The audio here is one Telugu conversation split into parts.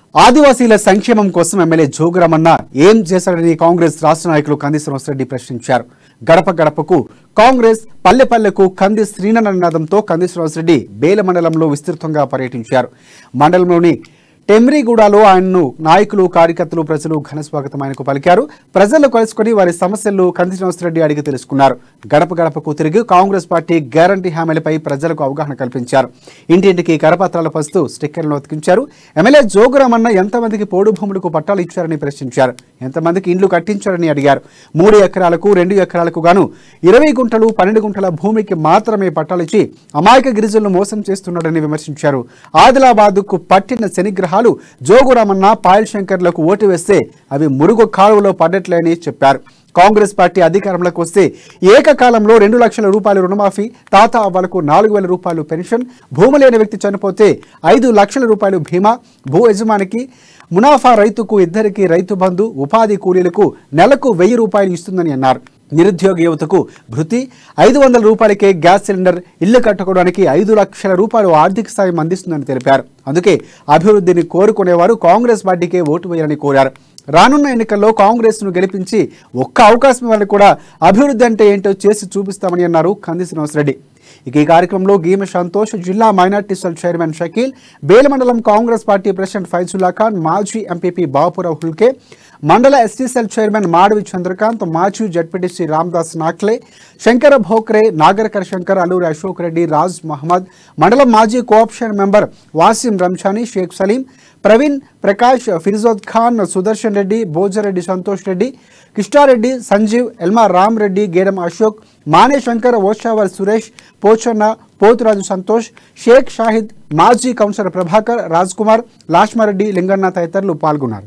ఆదివాసీల సంక్షేమం కోసం ఎమ్మెల్యే జోగురామన్న ఏం చేశాడని కాంగ్రెస్ రాష్ట్ర నాయకులు కంది శ్రీనివాసరెడ్డి ప్రశ్నించారు గడప గడపకు కాంగ్రెస్ పల్లె పల్లెకు కంది శ్రీనన్న నినాదంతో కంది శ్రీనివాసరెడ్డి బేల మండలంలో విస్తృతంగా పర్యటించారు మండలంలోని టెమ్రీగూడలో ఆయన్ను నాయకులు కార్యకర్తలు ప్రజలు ఘన స్వాగతం ఆయనకు పలికారు ప్రజలు కలుసుకొని వారి సమస్యలు కంది శ్రీనివాసరెడ్డి అడిగి తెలుసుకున్నారు గడప గడపకు తిరిగి కాంగ్రెస్ పార్టీ గ్యారంటీ హామీలపై ప్రజలకు అవగాహన కల్పించారు ఇంటింటికి కరపత్రాలు పస్తూ స్టిక్కర్లను అతికించారు ఎమ్మెల్యే జోగురామన్న ఎంతమందికి పోడు భూములకు పట్టాలు ఇచ్చారని ప్రశ్నించారు ఎంతమందికి ఇండ్లు కట్టించారని అడిగారు మూడు ఎకరాలకు రెండు ఎకరాలకు గాను ఇరవై గుంటలు పన్నెండు గుంటల భూమికి మాత్రమే పట్టాలిచ్చి అమాయక గిరిజనులు మోసం చేస్తున్నాడని విమర్శించారు ఆదిలాబాద్కు పట్టిన శనిగ్రహాలు జోగురామన్న పాయల్ శంకర్లకు ఓటు వేస్తే అవి మురుగు కాలువలో పడ్డట్లేని చెప్పారు కాంగ్రెస్ పార్టీ అధికారంలోకి వస్తే ఏకకాలంలో రెండు లక్షల రూపాయలు రుణమాఫీ తాత అవ్వలకు నాలుగు వేల రూపాయలు పెన్షన్ భూమి లేని వ్యక్తి చనిపోతే ఐదు లక్షల రూపాయలు బీమా భూ యజమానికి మునాఫా రైతుకు ఇద్దరికి రైతు బంధు ఉపాధి కూలీలకు నెలకు వెయ్యి రూపాయలు ఇస్తుందని అన్నారు నిరుద్యోగ యువతకు భృతి ఐదు వందల రూపాయలకే గ్యాస్ సిలిండర్ ఇల్లు కట్టుకోవడానికి ఐదు లక్షల రూపాయలు ఆర్థిక సాయం అందిస్తుందని తెలిపారు అందుకే అభివృద్ధిని కోరుకునేవారు కాంగ్రెస్ పార్టీకే ఓటు వేయాలని కోరారు రానున్న ఎన్నికల్లో కాంగ్రెస్ ను గెలిపించి ఒక్క అవకాశం ఇవ్వాలని కూడా అభివృద్ధి అంటే ఏంటో చేసి చూపిస్తామని అన్నారు కంది శ్రీనివాసరెడ్డి ఇక ఈ కార్యక్రమంలో గీమ సంతోష్ జిల్లా మైనార్టీ సెల్ చైర్మన్ షకీల్ బేలమండలం కాంగ్రెస్ పార్టీ ప్రెసిడెంట్ ఫైజుల్లా ఖాన్ మాజీ ఎంపీపీ బాపురావు హుల్కే మండల ST cell chairman Madavi Chandrakant మాజీ జడ్పీటీసీ రామ్దాస్ నాక్లే శంకర భోక్రే నాగరకర్ శంకర్ అల్లూరి అశోక్ రెడ్డి రాజ్ మహమ్మద్ మండలం మాజీ కోఆప్షన్ మెంబర్ వాసిం రంజానీ షేక్ సలీం ప్రవీణ్ ప్రకాష్ ఫిర్జోద్ ఖాన్ సుదర్శన్ రెడ్డి భోజరెడ్డి సంతోష్ రెడ్డి కిష్టారెడ్డి సంజీవ్ ఎల్మా రామ్ రెడ్డి గేడం అశోక్ మానే శంకర్ ఓషావర్ సురేష్ పోచన్న పోతురాజు సంతోష్ షేక్ షాహిద్ మాజీ కౌన్సిలర్ ప్రభాకర్ రాజ్ కుమార్ లాష్మారెడ్డి లింగన్న తదితరులు పాల్గొన్నారు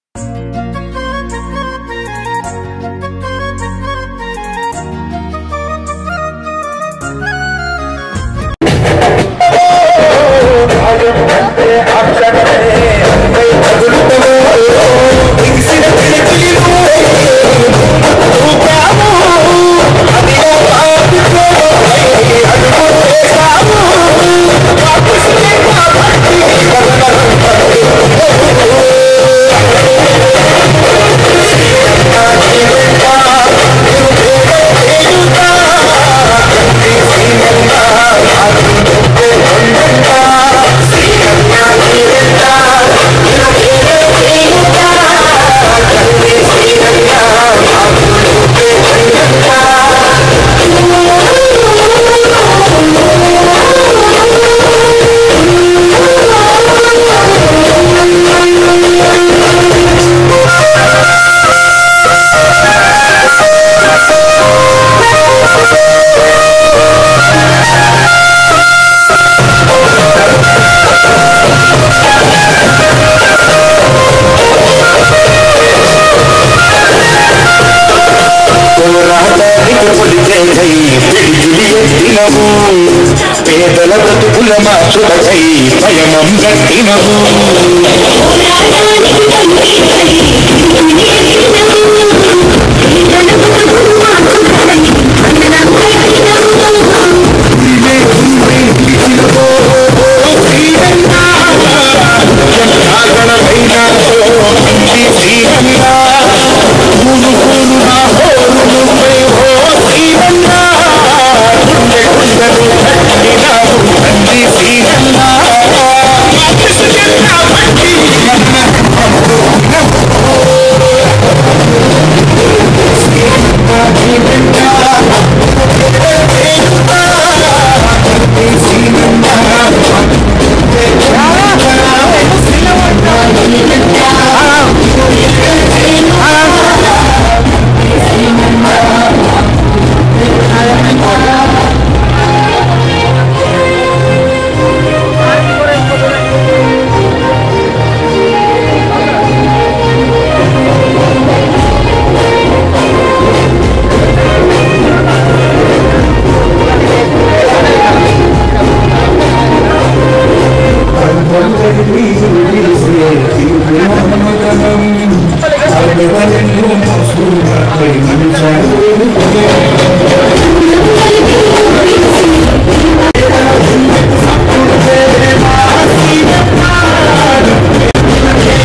పోరాటానికి పొలిచేకై పిడికిలి ఎత్తినవు పేదల బ్రతుకుల మార్చుటకై భయమం గట్టినవు Thank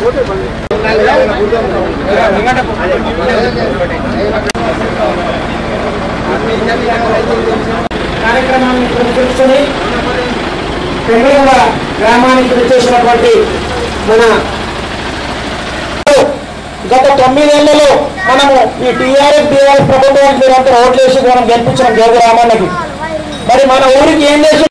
కార్యక్రమాన్ని పురస్కరించుకొని పెండగల గ్రామానికి వచ్చేసినటువంటి మన గత తొమ్మిదేళ్లలో మనము ఈ టీఆర్ఎస్ టీఆర్ఎస్ ప్రభుత్వానికి మీరంతా ఓట్లు వేసి మనం గెలిపించిన జోగు రామన్నకి మరి మన ఊరికి ఏం చేసి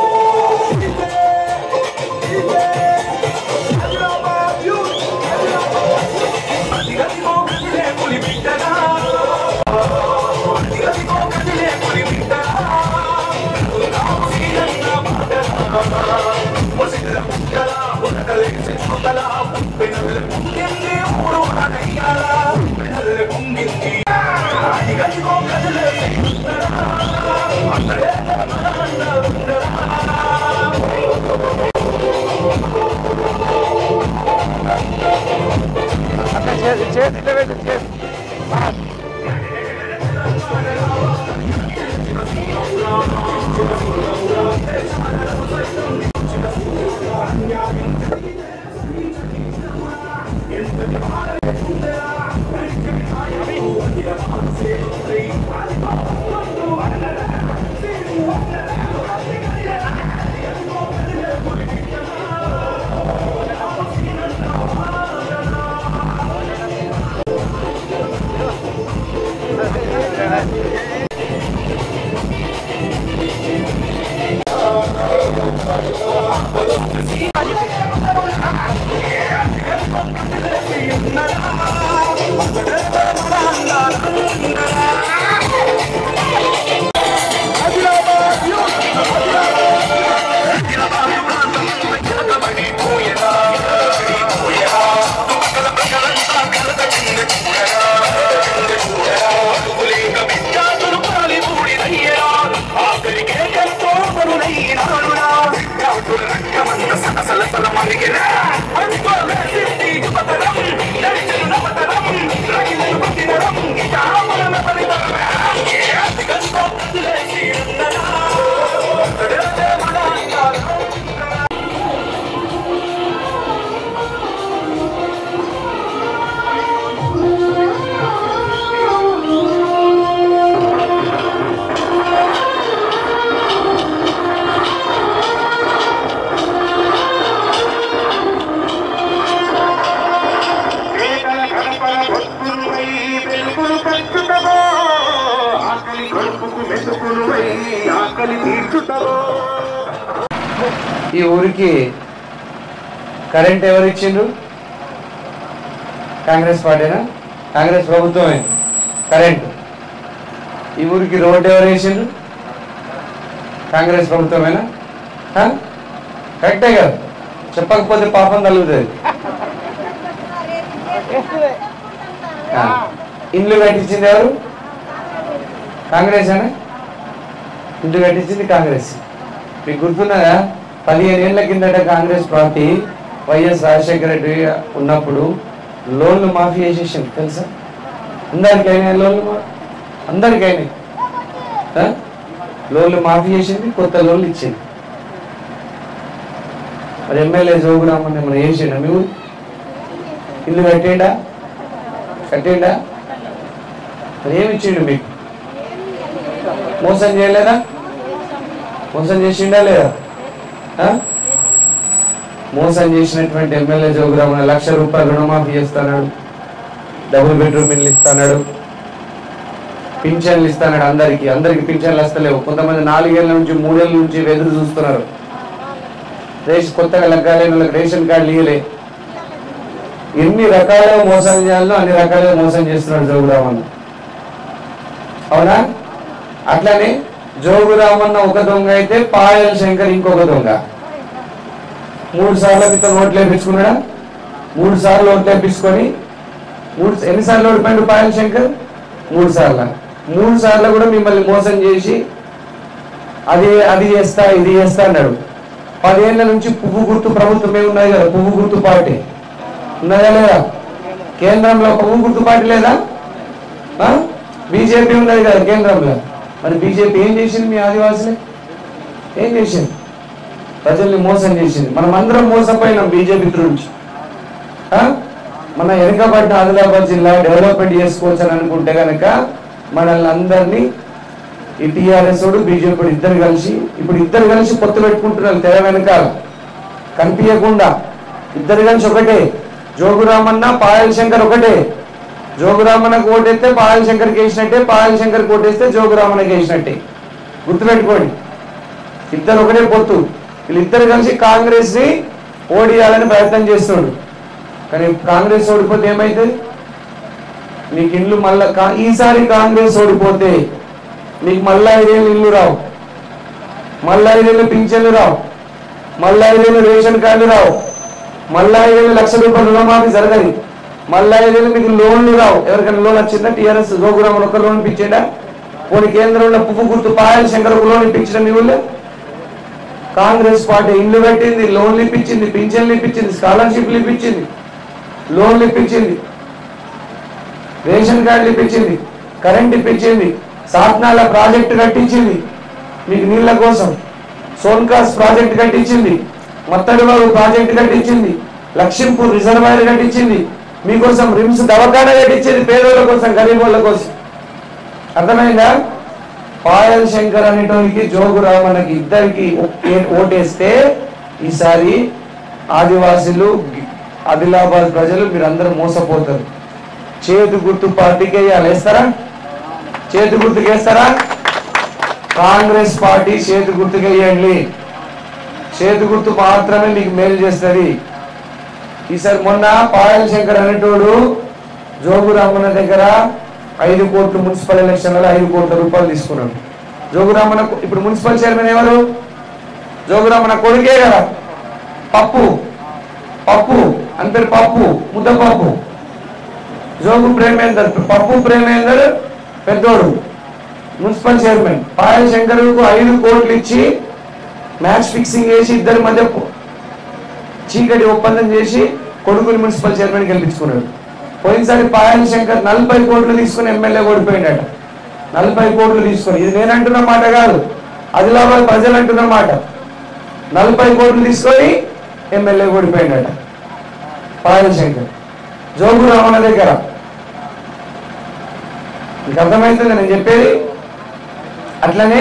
వేదన గడపల భక్తులువై వెలుగులు పంచుటవో ఆకలి కడుపుకు మెతుకులువై ఆకలి తీర్చుటవో ఈ ఊరికి కరెంట్ ఎవరు ఇచ్చిండ్రు కాంగ్రెస్ పార్టీనా కాంగ్రెస్ ప్రభుత్వమే కరెంట్ ఈ ఊరికి రోడ్డు ఎవరు వేసిండ్రు కాంగ్రెస్ ప్రభుత్వమేనా ఆ? కరెక్టే కదా చెప్పకపోతే పాపం తగులుతుంది ఆ. ఇండ్లు కట్టించింది ఎవరు కాంగ్రెస్ అనే ఇండ్లు కట్టించింది కాంగ్రెస్ మీకు గుర్తున్నదా పదిహేను ఏళ్ల కిందట కాంగ్రెస్ పార్టీ వైఎస్ రాజశేఖర రెడ్డి ఉన్నప్పుడు లోన్లు మాఫీ చేసేసింది తెలుసా అందరికి అయినాయి లోన్లు మా- అందరికి అయినాయి ఆ? లోన్లు మాఫీ చేసింది కొత్త లోన్లు ఇచ్చింది మరి ఎమ్మెల్యే జోగురామని మనం చేసిండా మీ ఊరు ఇల్లు కట్టిండా కట్టిండా మరి ఏమి ఇచ్చిండు మీకు మోసం చేయలేదా మోసం చేసిండా లేదా ఆ? మోసం చేసినటువంటి ఎమ్మెల్యే జోగురామన్న లక్ష రూపాయలు రుణమాఫీ చేస్తున్నాడు డబుల్ బెడ్రూమ్ ఇల్లు ఇస్తున్నాడు పింఛన్లు ఇస్తున్నాడు అందరికి అందరికి పింఛన్లు వస్తలేవు కొంతమంది నాలుగేళ్ల నుంచి మూడేళ్ల నుంచి ఎదురు చూస్తున్నారు రేషన్ కొత్తగా లగ్గాలేని వాళ్ళకి రేషన్ కార్డులు ఇయ్యలే ఎన్ని రకాలుగా మోసం చేయాలో అన్ని రకాలుగా మోసం చేస్తున్నాడు జోగురామన్న అవునా అట్లనే జోగురామన్న ఒక దొంగ అయితే పాయల్ శంకర్ ఇంకొక దొంగ మూడు సార్లు మీతో ఓట్లు వేపించుకున్నాడా మూడు సార్లు ఓట్లు వేపించుకొని మూడు ఎన్నిసార్లు ఓడిపోయాడు పాయల్ శంకర్ మూడు సార్లు మూడు సార్లు కూడా మిమ్మల్ని మోసం చేసి అది అది చేస్తా ఇది చేస్తా అన్నాడు పదేళ్ల నుంచి పువ్వు గుర్తు ప్రభుత్వమే ఉన్నది కదా పువ్వు గుర్తు పార్టీ ఉన్నదా లేదా కేంద్రంలో పువ్వు గుర్తు పార్టీ లేదా బీజేపీ ఉన్నది కదా కేంద్రంలో మరి బీజేపీ ఏం చేసింది మీ ఆదివాసులే ఏం చేసింది ప్రజల్ని మోసం చేసింది మనం అందరం మోసపోయినాం బీజేపీ నుంచి ఆ? మన వెనుకబడ్డ ఆదిలాబాద్ జిల్లా డెవలప్మెంట్ చేసుకోవచ్చు అని అనుకుంటే కనుక మనల్ని అందరినీ ఈ టీఆర్ఎస్ బీజేపీ ఇద్దరు కలిసి ఇప్పుడు ఇద్దరు కలిసి పొత్తు పెట్టుకుంటున్నారు తెర వెనకాల కనిపించకుండా ఇద్దరు కలిసి ఒకటే జోగురామన్న పాయల్ శంకర్ ఒకటే జోగురామన్నకు ఓటేస్తే పాయల్ శంకర్కి వేసినట్టే పాయల్ శంకర్కి ఓటేస్తే జోగురామన్నకి వేసినట్టే గుర్తుపెట్టుకోండి ఇద్దరు ఒకటే పొత్తు వీళ్ళిద్దరు కలిసి కాంగ్రెస్ ని ఓడియాలని ప్రయత్నం చేస్తున్నాడు కానీ కాంగ్రెస్ ఓడిపోతే ఏమైతుంది నీకు ఇల్లు మళ్ళా కా- ఈసారి కాంగ్రెస్ ఓడిపోతే నీకు మళ్ళా ఐదేళ్ళు ఇల్లు రావు మళ్ళా ఐదేళ్ళు పింఛన్లు రావు మళ్ళా ఐదేళ్ళు రేషన్ కార్డులు రావు మళ్ళా ఐదేళ్ళు లక్ష రూపాయలు రుణమాఫీ జరగదు మళ్ళా ఐదేళ్ళు మీకు లోన్లు రావు ఎవరికైనా లోన్ వచ్చిందా టీఆర్ఎస్ గోగురామన్ ఒక లోన్ ఇప్పించాడా పోనీ కేంద్రంలో పువ్వు గుర్తు పాయల శంకర్ ఒక లోన్ ఇప్పించడం మీ ఊళ్ళో కాంగ్రెస్ పార్టీ ఇల్లు పెట్టింది లోన్లు ఇప్పించింది పింఛన్లు ఇప్పించింది స్కాలర్షిప్లు ఇప్పించింది లోన్లు ఇప్పించింది రేషన్ కార్డులు ఇప్పించింది కరెంట్ ఇప్పించింది సాత్నాల ప్రాజెక్టు కట్టించింది మీకు నీళ్ళ కోసం సోన్కాస్ ప్రాజెక్ట్ కట్టించింది మత్తడిబాబు ప్రాజెక్ట్ కట్టించింది లక్ష్మీపూర్ రిజర్వాయర్ కట్టించింది మీకోసం రిమ్స్ దవాఖాన కట్టించింది పేదోళ్ళ కోసం గరీబ్ వాళ్ళ కోసం అర్థమైందా పాయల్ శంకర్ అనేటోనికి జోగురామన్నకి ఇద్దరికి ఓ- ఓటేస్తే ఈసారి ఆదివాసులు ఆదిలాబాద్ ప్రజలు మీరందరూ మోసపోతారు చేతు గుర్తు పార్టీకి వేయాలి వేస్తారా చేతు గుర్తుకి వేస్తారా కాంగ్రెస్ పార్టీ చేతు గుర్తుకి వేయండి చేతు గుర్తు మాత్రమే మీకు మేలు చేస్తుంది ఈసారి మొన్న పాయల్ శంకర్ అనేటోడు జోగురామన్న దగ్గర ఐదు కోట్లు మున్సిపల్ ఎలక్షన్లలో ఐదు కోట్ల రూపాయలు తీసుకున్నాడు జోగురామన్న ఇప్పుడు మున్సిపల్ చైర్మన్ ఎవరు జోగురామన్న కొడుకే కదా పప్పు పప్పు అని పేరు పప్పు ముద్ద పప్పు జోగు ప్రేమేందర్ పప్పు ప్రేమేందర్ పెద్దోడు మున్సిపల్ చైర్మన్ పాయల్ శంకర్కు ఐదు కోట్లు ఇచ్చి మ్యాచ్ ఫిక్సింగ్ చేసి ఇద్దరి మధ్య పో- చీకటి ఒప్పందం చేసి కొడుకుని మున్సిపల్ చైర్మన్ గెలిపించుకున్నాడు పోయినసారి పాయల్ శంకర్ నలభై కోట్లు తీసుకుని ఎమ్మెల్యే ఓడిపోయిందట నలభై కోట్లు తీసుకొని ఇది నేను అంటున్న మాట కాదు ఆదిలాబాద్ ప్రజలు అంటున్న మాట నలభై కోట్లు తీసుకొని ఎమ్మెల్యే ఓడిపోయిందట పాయల్ శంకర్ జోగు రామన్న దగ్గర మీకు అర్థమవుతుంది నేను చెప్పేది అట్లనే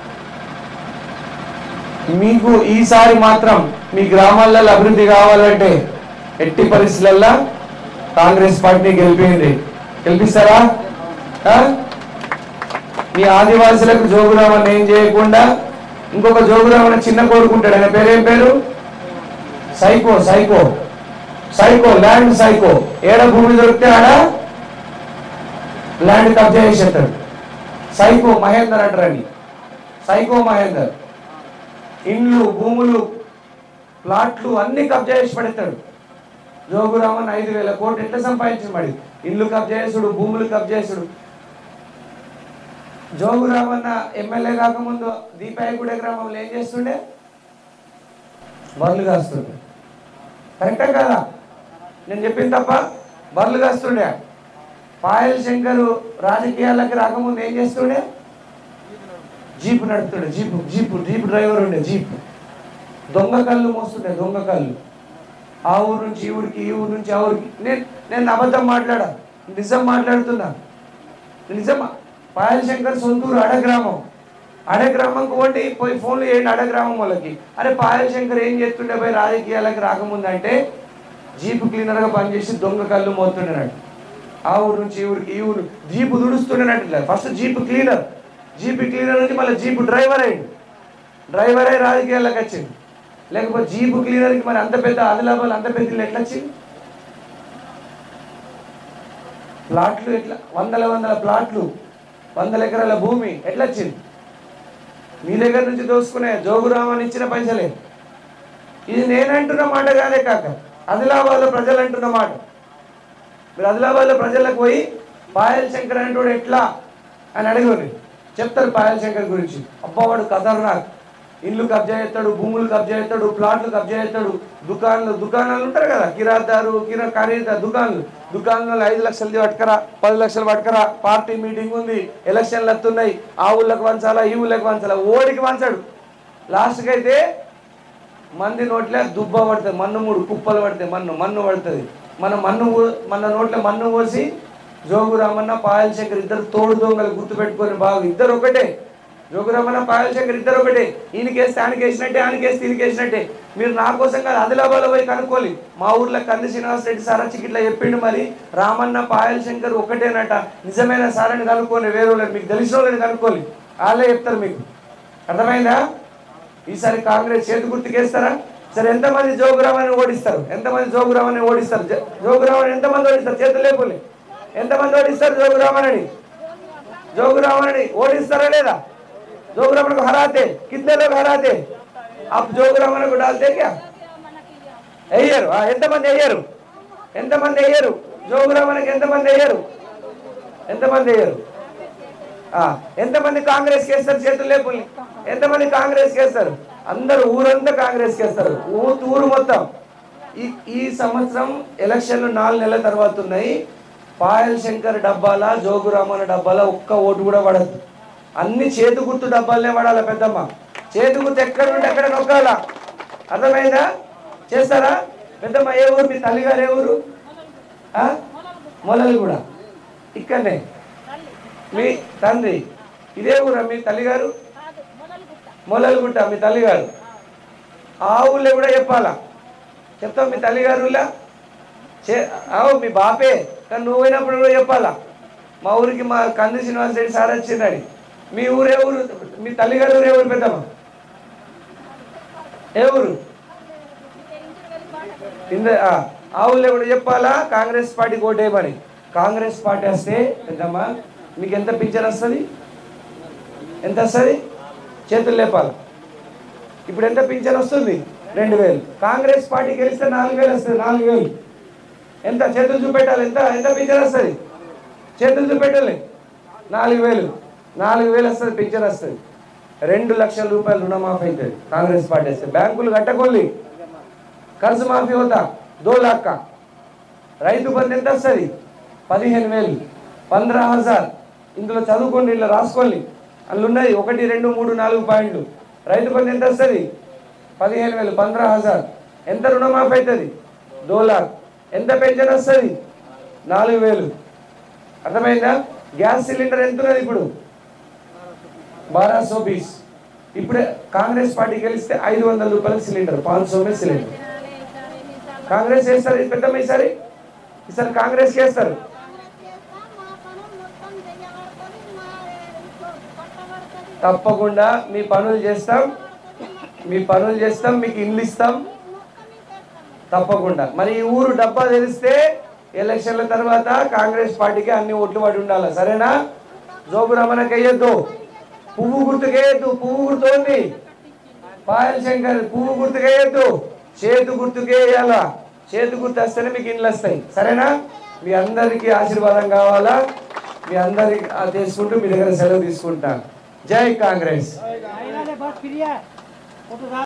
మీకు ఈసారి మాత్రం మీ గ్రామాలలో అభివృద్ధి కావాలంటే ఎట్టి పరిస్థితులలో కాంగ్రెస్ పార్టీ గెలిపింది గెలిపిస్తారా ఆ? మీ ఆదివాసులకు జోగురామన్ ఏం చేయకుండా ఇంకొక జోగురామన్ చిన్న కోరుకుంటాడు ఆయన పేరేం పేరు psycho psycho psycho land psycho ఏడ భూమి దొరికితే ఆడ ల్యాండ్ కబ్జా చేసేస్తాడు సైకో మహేందర్ అంటారని సైకో మహేందర్ ఇండ్లు భూములు ప్లాట్లు అన్ని కబ్జా చేసి పడేస్తాడు జోగురామన్ ఐదు వేల కోట్లు ఎట్లా సంపాదించిన మరి ఇల్లు కబ్జా చేసుడు భూములు కబ్జా చేసుడు జోగురామన్న ఎమ్మెల్యే కాకముందు దీపాయగూడ గ్రామంలో ఏం చేస్తుండే బర్లు కాస్తుండే కరెక్టా కదా నేను చెప్పింది తప్ప బర్లు కాస్తుండే పాయల్ శంకర్ రాజకీయాలకు రాకముందు ఏం చేస్తుండే జీప్ నడుపుతుండే జీప్ జీప్ జీప్ డ్రైవర్ ఉండే జీప్ దొంగ కళ్ళు మోస్తుండే దొంగ కళ్ళు ఆ ఊరు నుంచి ఈ ఊరికి ఈ ఊరు నుంచి ఆ ఊరికి నేను నేను అబద్ధం మాట్లాడా నిజం మాట్లాడుతున్నా నిజమా పాయల్ శంకర్ సొంతూరు అడగ్రామం అడగ్రామంకి ఓటి పోయి ఫోన్లు చేయండి అడగ్రామం వాళ్ళకి అరే పాయల్ శంకర్ ఏం చేస్తుండే పోయి రాజకీయాలకు రాకముందంటే జీప్ క్లీనర్గా పనిచేసి దొంగ కళ్ళు మోతుండేనట్టు ఆ ఊరు నుంచి ఈ ఊరికి ఈ ఊరు జీపు దుడుస్తుండేనట్టు first jeep cleaner jeep cleaner నుంచి మళ్ళీ జీప్ డ్రైవర్ అయ్యింది డ్రైవర్ అయి రాజకీయాలకు వచ్చింది లేకపోతే జీపు క్లీనర్కి మరి అంత పెద్ద ఆదిలాబాద్ అంత పెద్ద ఇల్లు ఎట్లా వచ్చింది ప్లాట్లు ఎట్లా వందల వందల ప్లాట్లు వందల ఎకరాల భూమి ఎట్లా వచ్చింది మీ దగ్గర నుంచి దోసుకునే జోగురామన్ ఇచ్చిన పైసలే ఇది నేను అంటున్న మాట కాదే కాక ఆదిలాబాద్లో ప్రజలు అంటున్న మాట మీరు ఆదిలాబాద్లో ప్రజలకు పోయి పాయల్ శంకర్ అంటోడు ఎట్లా అని అడగండి చెప్తారు పాయల్ శంకర్ గురించి అబ్బవాడు ఖతర్నాక్ ఇల్లు కబ్జా చేస్తాడు భూములు కబ్జా చేస్తాడు ప్లాట్లు కబ్జా చేస్తాడు దుకాణాలు దుకాణాలు ఉంటారు కదా కిరాదారు కిరా ఖరీదారు దుకాణాలు దుకాణాలు ఐదు లక్షలది పట్టుకరా పది లక్షలు పట్టుకరా పార్టీ మీటింగ్ ఉంది ఎలక్షన్లు వస్తున్నాయి ఆ ఊళ్ళకి వంచాలా ఈ ఊళ్ళకి వంచాలా ఓడికి వంచాడు లాస్ట్కి అయితే మంది నోట్లే దుబ్బ పడుతుంది మన్ను మూడు కుప్పలు పడితే మన్ను మన్ను పడుతుంది మన మన్ను పో- మన నోట్లో మన్ను పోసి జోగు రామన్న పాయల్ శంకర్ ఇద్దరు తోడు దొంగలు గుర్తుపెట్టుకొని బాగు ఇద్దరు ఒకటే జోగు రామన్న పాయల్ శంకర్ ఇద్దరు ఒకటే ఈయనకేస్తే ఆయనకి వేసినట్టే ఆయనకేస్తే ఈయనకి వేసినట్టే మీరు నా కోసం కాదు ఆదిలాబాద్లో పోయి కనుక్కోవాలి మా ఊర్లో కంది శ్రీనివాస్ రెడ్డి సార్ వచ్చి ఇట్లా చెప్పిండు మరి రామన్న పాయల్ శంకర్ ఒకటేనట నిజమైన సార్ అని కనుక్కోండి వేరే వాళ్ళని మీకు తెలిసిన వాళ్ళని కనుక్కోవాలి వాళ్ళే చెప్తారు మీకు అర్థమైందా ఈసారి కాంగ్రెస్ చేతి గుర్తుకేస్తారా సరే ఎంతమంది జోగురామని ఓడిస్తారు ఎంతమంది జోగురామని ఓడిస్తారు జ- జోగురామని ఎంతమంది ఓడిస్తారు చేతులు లేపులే ఎంతమంది ఓడిస్తారు జోగురామని జోగురామని ఓడిస్తారా లేదా जोगरामन को हराते कितने लोग हराते आप जोगरामन को डालते क्या అయ్యారు ఆ, ఎంతమంది అయ్యారు ఎంతమంది అయ్యారు జోగురామన్కి ఎంతమంది అయ్యారు ఎంతమంది అయ్యారు ఆ, ఎంతమంది కాంగ్రెస్ వేస్తారు చేతులు లేపుల్ని ఎంతమంది కాంగ్రెస్ వేస్తారు అందరూ ఊరంతా కాంగ్రెస్ వేస్తారు ఊ- ఊరు మొత్తం ఈ ఈ సంవత్సరం ఎలక్షన్లు నాలుగు నెలల తర్వాత ఉన్నాయి పాయల్ శంకర్ డబ్బాల జోగురామన్ డబ్బాల ఒక్క ఓటు కూడా పడదు అన్ని చేతి గుర్తు డబ్బాలనే పడాలి పెద్దమ్మ చేతి గుర్తు ఎక్కడ ఉంటే ఎక్కడ నొక్కాలా అర్థమైందా చేస్తారా పెద్దమ్మ ఏ ఊరు మీ తల్లిగారు ఏ ఊరు ఆ? మొలలు కూడా ఇక్కడనే మీ తండ్రి ఇదే ఊరా మీ తల్లిగారు మొలలుగుట్ట మీ తల్లిగారు ఆ ఊళ్ళో కూడా చెప్పాలా చెప్తావు మీ తల్లిగారులా చే అవు మీ బాపే కానీ నువ్వు పోయినప్పుడు కూడా చెప్పాలా మా ఊరికి మా కంది శ్రీనివాస్ రెడ్డి సార్ వచ్చిందని మీ ఊరు ఏ ఊరు మీ తల్లిగారు ఊరు ఏ ఊరు పెద్దమ్మ ఏ ఊరు ఇంద ఆ, ఆ ఊళ్ళో కూడా చెప్పాలా కాంగ్రెస్ పార్టీకి ఓటేయమని కాంగ్రెస్ పార్టీ వస్తే పెద్దమ్మ మీకు ఎంత పింఛన్ వస్తుంది ఎంత వస్తుంది చేతులు లేపాలి ఇప్పుడు ఎంత పింఛన్ వస్తుంది రెండు వేలు కాంగ్రెస్ పార్టీ గెలిస్తే నాలుగు వేలు వస్తుంది నాలుగు వేలు ఎంత చేతులు చూపెట్టాలి ఎంత ఎంత పింఛన్ వస్తుంది చేతులు చూపెట్టాలి నాలుగు వేలు నాలుగు వేలు వస్తుంది పింఛన్ వస్తుంది రెండు లక్షల రూపాయలు రుణమాఫీ అవుతుంది కాంగ్రెస్ పార్టీ వస్తే బ్యాంకులు కట్టకొల్లి कर्ज माफी होता दो लाख का రైతు బంధు ఎంత వస్తుంది పదిహేను వేలు పంద్రా హజార్ ఇందులో చదువుకోండి ఇలా రాసుకోండి అందులో ఉన్నాయి ఒకటి రెండు మూడు నాలుగు పాయింట్లు రైతు బంధు ఎంత వస్తుంది పదిహేను వేలు పంద్రా హజార్ ఎంత రుణమాఫీ అవుతుంది దో లాక్ ఎంత పెన్షన్ వస్తుంది నాలుగు వేలు అర్థమైందా గ్యాస్ సిలిండర్ ఎంత ఉన్నది ఇప్పుడు బారా సో బీస్ ఇప్పుడే కాంగ్రెస్ పార్టీ గెలిస్తే ఐదు వందల రూపాయల సిలిండర్ పాంచ్ సో మే సిలిండర్ కాంగ్రెస్ వేస్తారు ఇది పెద్దమ్మ ఈసారి ఈసారి కాంగ్రెస్ వేస్తారు తప్పకుండా మీ పనులు చేస్తాం మీ పనులు చేస్తాం మీకు ఇల్లు ఇస్తాం తప్పకుండా మరి ఈ ఊరు డబ్బా తెలిస్తే ఎలక్షన్ల తర్వాత కాంగ్రెస్ పార్టీకి అన్ని ఓట్లు పడి ఉండాలి సరేనా జోబు రమణకి వేయద్దు పువ్వు గుర్తుకేయద్దు పువ్వు గుర్తు ఉంది పాయల్ శంకర్ పువ్వు గుర్తుకేయద్దు చేతు గుర్తుకేయాల చేతు గుర్తు వస్తేనే మీకు ఇండ్లు వస్తాయి సరేనా మీ అందరికీ ఆశీర్వాదం కావాలా మీ అందరికి ఆ తీసుకుంటూ మీ దగ్గర సెలవు తీసుకుంటాను జై కాంగ్రెస్